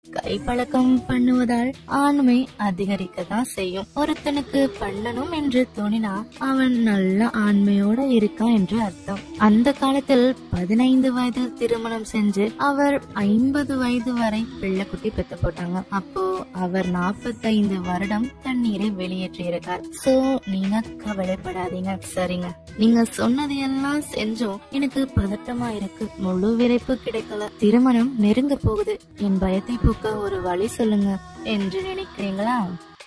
கைப்பழக்கம் பண்ணுவதால் ஆண்மை அதிகரிக்க தான் செய்யும் ஒருத்தனுக்கு பண்ணணும் என்று தோணினா அவன் நல்ல ஆண்மையோட இருக்கான் என்று அர்த்தம் அந்த காலத்தில் பதினைந்து வயது திருமணம் செஞ்சு அவர் ஐம்பது வயது வரை பிள்ளைக்குட்டி பெத்து போட்டாங்க அப்போ அவர் நாற்பத்தைந்து வருடம் தண்ணீரை வெளியேற்றியிருக்கார் சோ நீங்க கவலைப்படாதீங்க சரிங்க நீங்க சொன்னதையெல்லாம் செஞ்சோம் எனக்கு பதட்டமா இருக்கு முழு விரைப்பு கிடைக்கல திருமணம் நெருங்க போகுது என் பயத்தை போக்க ஒரு வழி சொல்லுங்க என்று நினைக்கிறீங்களா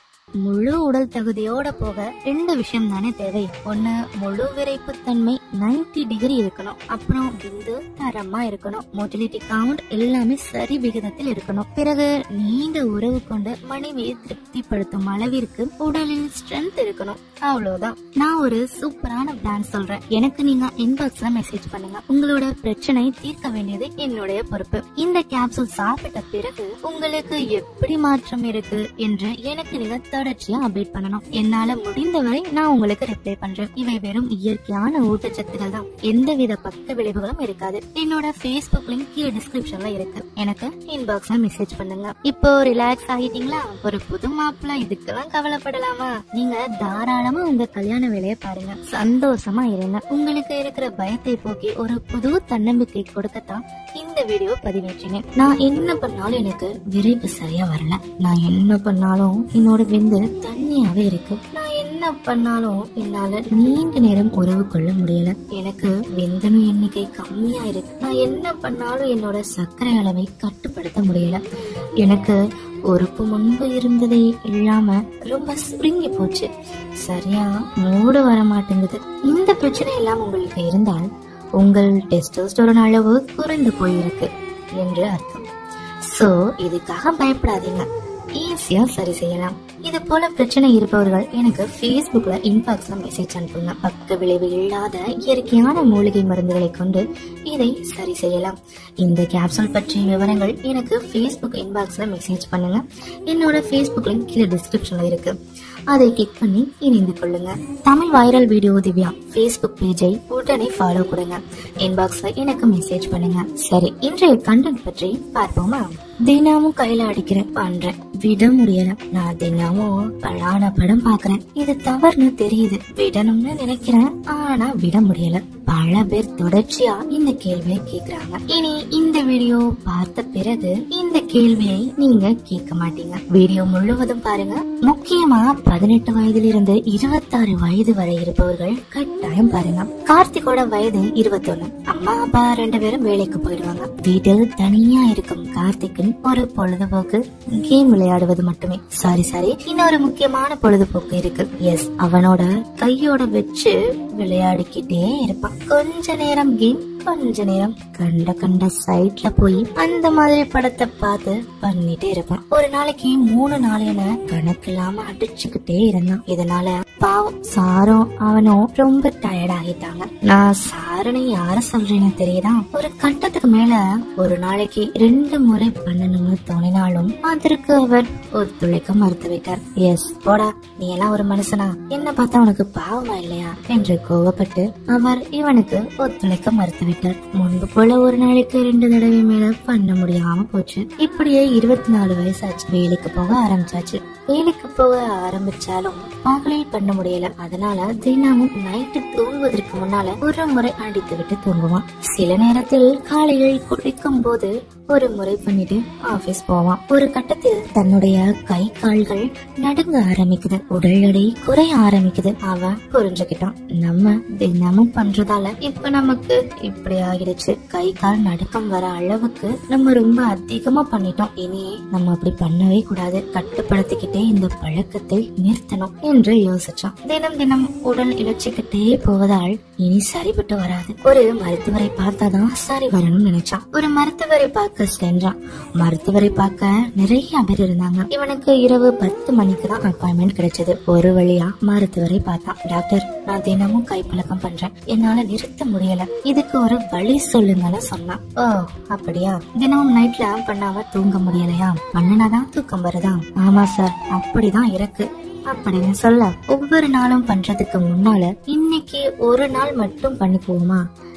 முழு உடல் தகுதியோட போக ரெண்டு விஷயம் தானே தேவை ஒண்ணு முழு விரைப்பு தன்மை 90 டிகிரி இருக்கணும் அப்புறம் விந்து தரமா இருக்கணும் மொட்டிலிட்டி கவுண்ட் எல்லாமே சரி விகிதத்தில் இருக்கணும் பிறகு நீண்ட உறவு கொண்டு மனைவியை திருப்திப்படுத்தும் அளவிற்கு உடலில் ஸ்ட்ரென்த் இருக்கணும் அவ்வளவுதான் நான் ஒரு சூப்பரான பிராண்ட் சொல்றேன் எனக்கு நீங்க இன்பாக்ஸ்ல மெசேஜ் பண்ணுங்க உங்களோட பிரச்சனை தீர்க்க வேண்டியது என்னுடைய பொறுப்பு இந்த கேப்சூல் சாப்பிட்ட பிறகு உங்களுக்கு எப்படி மாற்றம் இருக்கு என்று எனக்கு நீங்க தொடர்ச்சியா அப்டேட் பண்ணணும் என்னால முடிந்தவரை நான் உங்களுக்கு ரிப்ளை பண்றேன் இவை வெறும் இயற்கையான ஊட்டச்சத்துக்கள் தான் எந்தவித பக்க விளைவுகளும் இருக்காது என்னோட ஃபேஸ்புக் லிங்க் கீழே டிஸ்கிரிப்ஷன்ல இருக்கு எனக்கு இன்பாக்ஸ்ல மெசேஜ் பண்ணுங்க இப்போ ரிலாக்ஸ் ஆகிட்டீங்களா ஒரு புது மாப்பிள்ள இதுக்கெல்லாம் கவலைப்படலாமா நீங்க தாராளமா உங்க கல்யாண வேலையை பாருங்க சந்தோஷமா இருங்க உங்களுக்கு இருக்கிற பயத்தை போக்கி ஒரு புது தன்னம்பிக்கை கொடுக்கத்தான் இந்த வீடியோ பதிவேற்றினேன் நான் என்ன பண்ணாலும் எனக்கு விரைப்பு சரியா வரல நான் என்ன பண்ணாலும் என்னோட விந்து தண்ணியாவே இருக்கு நான் என்ன பண்ணாலும் என்னால நீண்ட நேரம் உறவு கொள்ள முடியல எனக்கு விந்தணு எண்ணிக்கை கம்மியா இருக்கு நான் என்ன பண்ணாலும் என்னோட சர்க்கரை அளவை கட்டுப்படுத்த முடியல எனக்கு உறுப்பு முன்பு இருந்ததே இல்லாம ரொம்ப சுருங்கி போச்சு சரியா மூடு வர மாட்டேங்குது இந்த பிரச்சனை எல்லாம் உங்களுக்கு இருந்தால் உங்கள் டெஸ்டோஸ்டரோன் அளவு குறைந்து போயிருக்கு என்று அர்த்தம் சோ இதுக்காக பயப்படாதீங்க ஈஸியா சரி செய்யலாம் இது போல பிரச்சனை இருப்பவர்கள் எனக்கு Facebookல இன்பாக்ஸ்ல மெசேஜ் அனுப்புங்க பக்க விளைவு இல்லாத இயற்கையான மூலிகை மருந்துகளை கொண்டு இதை சரி செய்யலாம் இந்த கேப்சூல் பற்றிய விவரங்கள் எனக்கு Facebook இன்பாக்ஸ்ல மெசேஜ் பண்ணுங்க என்னோட Facebook லிங்க் கீழே டிஸ்கிரிப்ஷன்ல இருக்கு அதை கிளிக் பண்ணி இணைந்து கொள்ளுங்க Tamil viral video Divya Facebook பேஜை உடனே ஃபாலோ கொடுங்க இன்பாக்ஸ்ல எனக்கு மெசேஜ் பண்ணுங்க சரி இன்றைய கண்டென்ட் பற்றி பார்ப்போமா தினமும் கையில அடிக்கிறேன் பண்றேன் விட முடியல நான் தினமும் பலான படம் பாக்குறேன் இது தவறுன்னு தெரியுது விடணும்னு நினைக்கிறேன் ஆனா விட முடியல பல பேர் தொடர்ச்சியா இந்த கேள்வியை கேக்குறாங்க இனி இந்த வீடியோ பார்த்த பிறகு இந்த கேள்வியை நீங்க கேட்க மாட்டீங்க வீடியோ முழுவதும் பாருங்க முக்கியமா பதினெட்டு வயதிலிருந்து இருபத்தாறு வயது வரை இருப்பவர்கள் கட்டாயம் பாருங்க கார்த்திகோட வயது இருபத்தொன்னு அம்மா அப்பா ரெண்டு பேரும் வேலைக்கு போயிடுவாங்க வீட்டில் தனியா இருக்கும் கார்த்திக்கின் ஒரு பொழுதுபோக்கு கேம் விளையாடுவது மட்டுமே சாரி சாரி இன்னொரு முக்கியமான பொழுதுபோக்கு இருக்கு எஸ் அவனோட கையோட வச்சு விளையாடிக்கிட்டே இருப்பான் கொஞ்ச நேரம் கேம் கொஞ்ச நேரம் கண்ட கண்ட சைட்ல போய் அந்த மாதிரி படத்தை பார்த்து பண்ணிட்டே இருப்பான் ஒரு நாளைக்கு மூணு நாளைன கணக்கு இல்லாம அடிச்சுக்கிட்டே இருந்தான் இதனால பாவம் சாரும் அவனும் ரொம்ப டயர்ட் ஆகிட்டாங்க நான் சாரனை யார சொல்றேன்னு தெரியுதா ஒரு கட்டத்துக்கு மேல ஒரு நாளைக்கு ரெண்டு முறை பண்ணணும்னு தோணினாலும் அதற்கு அவர் ஒத்துழைக்க மறுத்து விட்டார் எஸ் போடா நீ எல்லாம் ஒரு மனுஷனா என்ன பார்த்தா உனக்கு பாவமா இல்லையா என்று கோவப்பட்டு அவர் இவனுக்கு ஒத்துழைக்க மறுத்து விட்டார் முன்பு போல ஒரு நாளைக்கு ரெண்டு தடவை மேல பண்ண முடியாம போச்சு இப்படியே இருபத்தி நாலு வயசாச்சு வேலைக்கு போக ஆரம்பிச்சாச்சு வேலைக்கு போக ஆரம்பிச்சாலும் பகலில் பண்ண முடியல அதனால தினமும் நைட்டு தூங்குவதற்கு முன்னால ஒரு முறை அடித்து விட்டு தூங்குவான் சில நேரத்தில் காலையில் குளிக்கும் போது ஒரு முறை பண்ணிட்டு ஆபீஸ் போவான் ஒரு கட்டத்தில் தன்னுடைய கை கால்கள் நடுங்க ஆரம்பிக்குது உடல் எடை குறைய ஆரம்பிக்குது அவன் புரிஞ்சுக்கிட்டான் நம்ம தினமும் பண்றதால இப்ப நமக்கு இப்படி ஆகிடுச்சு கை கால் நடுக்கம் வர அளவுக்கு நம்ம ரொம்ப அதிகமா பண்ணிட்டோம் இனி நம்ம அப்படி பண்ணவே கூடாது கட்டுப்படுத்திக்கிட்டே இந்த பழக்கத்தை நிறுத்தணும் என்று யோசிச்சான் தினம் தினம் உடல் இழைச்சிக்கிட்டே போவதால் இனி சரிபட்டு வராது ஒரு மருத்துவரை பார்த்தாதான் சரி வரணும்னு நினைச்சான் ஒரு மருத்துவரை பார்க்க சென்றான் மருத்துவரை பார்க்க நிறைய பேர் இருந்தாங்க இவனுக்கு இரவு பத்து மணிக்கு தான் அப்பாயின்மெண்ட் கிடைச்சது ஒரு வழியா மருத்துவரை பார்த்தான் டாக்டர் நான் தினமும் கைப்பழக்கம் பண்றேன் என்னால நிறுத்த முடியல இதுக்கு ஒரு வழி சொல்லுங்கன்னு சொன்னான் ஓ அப்படியா தினமும் நைட்ல பண்ணாம தூங்க முடியலையா பண்ணுனாதான் தூக்கம் வருதா ஆமா சார் அப்படிதான் இருக்கு அப்படின்னு சொல்ல ஒவ்வொரு நாளும் பண்றதுக்கு முன்னால இன்னைக்கு ஒரு நாள் மட்டும் பண்ணி போகுமா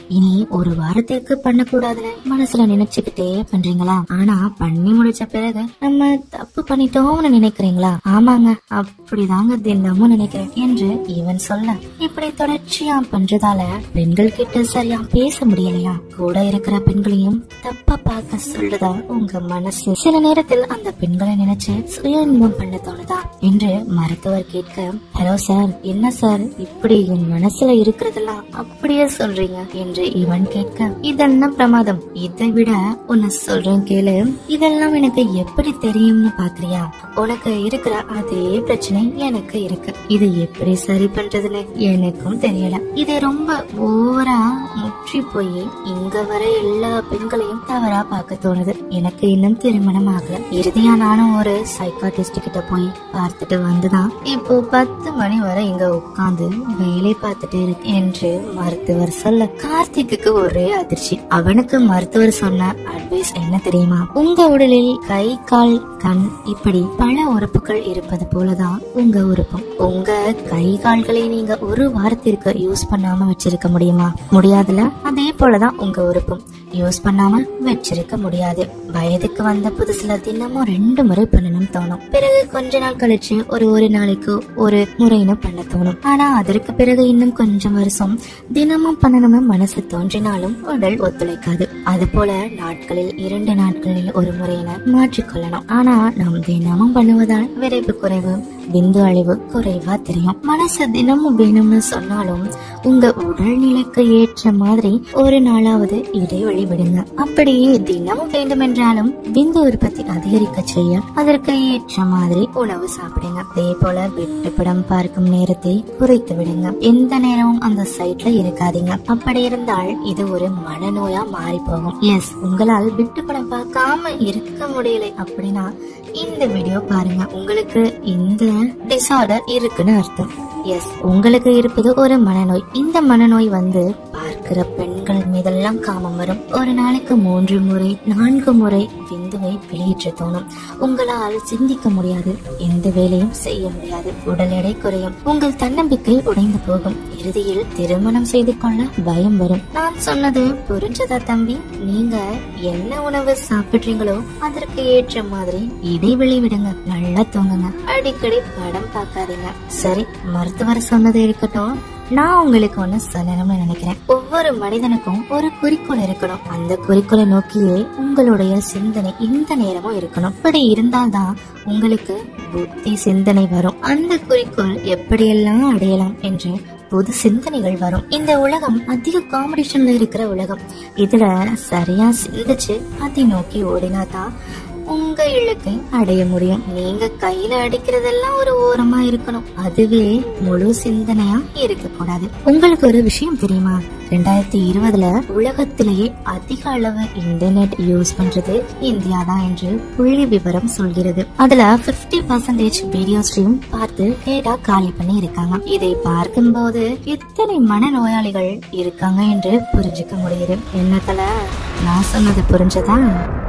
இனி ஒரு வாரத்திற்கு பண்ணக்கூடாதுன்னு மனசுல நினைச்சுக்கிட்டே பண்றீங்களா ஆனா பண்ணி முடிச்ச பிறகு நம்ம தப்பு பண்ணிட்டோம்னு நினைக்கிறீங்களா ஆமாங்க அப்படிதாங்க தினமும் நினைக்கிறேன் என்று இவன் சொல்ல இப்படி தொடர்ச்சியா பண்றதால பெண்கள் கிட்ட சரியா பேச முடியலையா கூட இருக்கிற பெண்களையும் தப்பா பார்க்க சொல்லுதா உங்க மனசு சில நேரத்தில் அந்த பெண்களை நினைச்சு சுய இன்பம் பண்ண தோணுதா என்று மருத்துவர் கேட்க ஹலோ சார் என்ன சார் இப்படி உன் மனசுல இருக்கிறதெல்லாம் அப்படியே சொல்றீங்க என்று இவன் கேட்க இதெல்லாம் பிரமாதம் இதை விட உன்னை சொல்றேன் கேளு இதெல்லாம் எனக்கு எப்படி தெரியும்னு பாக்குறியா உனக்கு இருக்கிற அதே பிரச்சனை எனக்கு இருக்கு இது எப்படி சரி பண்றதுன்னு எனக்கும் தெரியல இது ரொம்ப ஓவரா முற்றி போய் இங்க வர எல்லா பெண்களையும் தவறா பார்க்க தோணுது எனக்கு இன்னும் திருமணம் ஆகல இறுதியா நானும் ஒரு சைக்காட்டிஸ்ட் கிட்ட போய் பார்த்துட்டு வந்துதான் இப்போ பத்து மணி வரை இங்க உட்கார்ந்து வேலை பார்த்துட்டு இருக்கு என்று மருத்துவர் சொல்ல கார்த்திக்கு ஒரே அதிர்ச்சி அவனுக்கு மருத்துவர் சொன்ன அட்வைஸ் என்ன தெரியுமா உங்க உடலில் கை கால் கண் இப்படி பல உறுப்புகள் இருப்பது போலதான் உங்க உறுப்பும் உங்க கை கால்களை நீங்க ஒரு வாரத்திற்கு யூஸ் பண்ணாம வச்சிருக்க முடியுமா முடியாதுல அதே போலதான் உங்க உறுப்பும் யூஸ் பண்ணாம வச்சிருக்க முடியாது வயதுக்கு வந்த புதுசுல தினமும் ரெண்டு முறை பண்ணணும் தோணும் பிறகு கொஞ்ச நாள் கழிச்சு ஒரு ஒரு நாளைக்கு ஒரு முறைன்னு பண்ண தோணும் ஆனா அதற்கு பிறகு இன்னும் கொஞ்சம் வருஷம் தினமும் பண்ணணும்னு மனசு தோன்றினாலும் உடல் ஒத்துழைக்காது அது போல நாட்களில் இரண்டு நாட்களில் ஒரு முறையின மாற்றிக்கொள்ளணும் ஆனா நாம் தினமும் பண்ணுவதால் விரைவு குறைவு விந்து அழிவு குறைவா தெரியும் மனசு தினமும் வேணும்னு சொன்னாலும் உங்க உடல்நிலைக்கு ஏற்ற மாதிரி ஒரு நாளாவது இடைவெளி விடுங்க அப்படியே தினமும் வேண்டுமென்றாலும் விந்து உற்பத்தி அதிகரிக்க செய்ய அதற்கு ஏற்ற மாதிரி உணவு சாப்பிடுங்க அதே போல விட்டு படம் பார்க்கும் நேரத்தை குறைத்து விடுங்க எந்த நேரமும் அந்த சைட்ல இருக்காதீங்க அப்படி இருந்தால் இது ஒரு மனநோயா மாறி போகும் எஸ் உங்களால் விட்டு படம் பார்க்காம இருக்க முடியல அப்படின்னா இந்த வீடியோ பாருங்க உங்களுக்கு இந்த டிசார்டர் இருக்குன்னு அர்த்தம் எஸ் உங்களுக்கு இருப்பது ஒரு மனநோய் இந்த மனநோய் வந்து பார்க்கிற பெண்கள் மீதெல்லாம் காமம் வரும் ஒரு நாளைக்கு மூன்று முறை நான்கு முறை விந்துவை வெளியேற்ற தோணும் உங்களால் சிந்திக்க முடியாது எந்த வேலையும் செய்ய முடியாது உடல் எடை குறையும் உங்கள் தன்னம்பிக்கை உடைந்து போகும் இறுதியில் திருமணம் செய்து கொள்ள பயம் வரும் நான் சொன்னது புரிஞ்சதா தம்பி நீங்க என்ன உணவு சாப்பிடுறீங்களோ அதற்கு ஏற்ற மாதிரி இடைவெளி விடுங்க நல்லா தூங்குங்க அடிக்கடி படம் பார்க்காதீங்க சரி மருத்துவர் சொன்னது இருக்கட்டும் நான் உங்களுக்கு ஒண்ணு சொல்லணும்னு நினைக்கிறேன் ஒவ்வொரு மனிதனுக்கும் ஒரு குறிக்கோள் இருக்கணும் அந்த குறிக்கோளை நோக்கியே உங்களுடைய சிந்தனை இந்த நேரமும் இருக்கணும் இப்படி இருந்தால்தான் உங்களுக்கு புத்தி சிந்தனை வரும் அந்த குறிக்கோள் எப்படியெல்லாம் அடையலாம் என்று புது சிந்தனைகள் வரும் இந்த உலகம் அதிக காம்படிஷன்ல இருக்கிற உலகம் இதுல சரியா சிந்திச்சு அதை நோக்கி ஓடினா தான் உங்க இலக்கை அடைய முடியும் நீங்க கையில அடிக்கிறதெல்லாம் ஒரு ஓரமா இருக்கணும் அதுவே முழு சிந்தனையா இருக்க கூடாது உங்களுக்கு ஒரு விஷயம் தெரியுமா ரெண்டாயிரத்தி இருபதுல உலகத்திலேயே அதிக அளவு இன்டர்நெட் யூஸ் பண்றது இந்தியா தான் என்று புள்ளி விவரம் சொல்கிறது அதுல பிப்டி பர்சன்டேஜ் வீடியோ ஸ்ட்ரீம் பார்த்து டேட்டா காலி பண்ணி இருக்காங்க இதை பார்க்கும்போது எத்தனை மனநோயாளிகள் இருக்காங்க என்று புரிஞ்சுக்க முடியுது என்னத்துல நான் சொன்னது புரிஞ்சதா